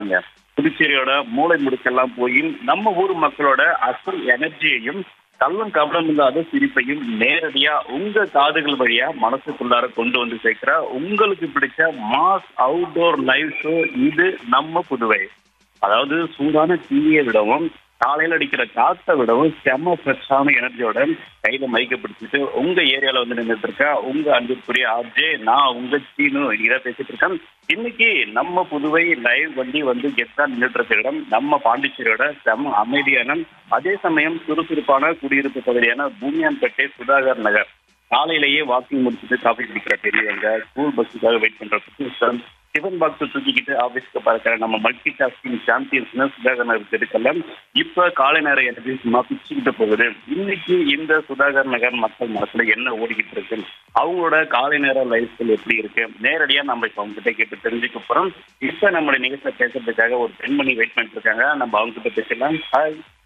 இங்க புதுச்சேரியோட மூளை முடுக்கெல்லாம் போய் நம்ம ஊர் மக்களோட அசல் எனர்ஜியையும் கள்ளம் கபடம் இல்லாத சிரிப்பையும் நேரடியா உங்க காதுகள் வழியா மனசுக்குள்ளார கொண்டு வந்து சேர்க்கிற உங்களுக்கு பிடிச்ச மாஸ் அவுட்டோர் லைவ் ஷோ இது நம்ம புதுவை அதாவது சூடான டீயை விடவும் காலையில அடிக்கிற காத்தை விடவும் செம்ம ஃப்ரெஷ்ஷான எனர்ஜியோட கையில மைக்க பிடிச்சிட்டு உங்க ஏரியால வந்து நின்றுட்டு இருக்க உங்க அன்புக்குரிய ஆர்ஜே நான் உங்க சீனு இதை பேசிட்டு இருக்கேன் இன்னைக்கு நம்ம புதுவை லைவ் வண்டி வந்து கெத்தா நின்றுட்டு இருக்க இடம் நம்ம பாண்டிச்சேரியோட செம்ம அமைதியான அதே சமயம் சுறுசுறுப்பான குடியிருப்பு பகுதியான பூமியான்பேட்டை சுதாகர் நகர் காலையிலேயே வாக்கிங் முடிச்சுட்டு காஃபி குடிக்கிற பெரியவங்க ஸ்கூல் பஸ்ஸுக்காக வெயிட் பண்ற புதுசன் டிஃபன் பாக்ஸ் தூக்கிக்கிட்டு ஆபீஸ்க்கு பறக்கிற நம்ம multitasking champions Sudhakar Nagar தெருக்கெல்லாம் இப்ப காலை நேர எனர்ஜி சும்மா பிச்சுக்கிட்டு போகுது இன்னைக்கு இந்த சுதாகர் நகர் மக்கள் மனசுல என்ன ஓடிக்கிட்டு இருக்கு அவங்களோட காலை நேர லைஃப் ஸ்டைல் எப்படி இருக்கு நேரடியா நம்ம இப்ப அவங்க கிட்ட கேட்டு தெரிஞ்சுக்க போறோம் இப்ப நம்மளுடைய நிகழ்ச்சியை பேசுறதுக்காக ஒரு பெண்மணி வெயிட் பண்ணிட்டு இருக்காங்க நம்ம அவங்க கிட்ட பேசலாம் ஹாய்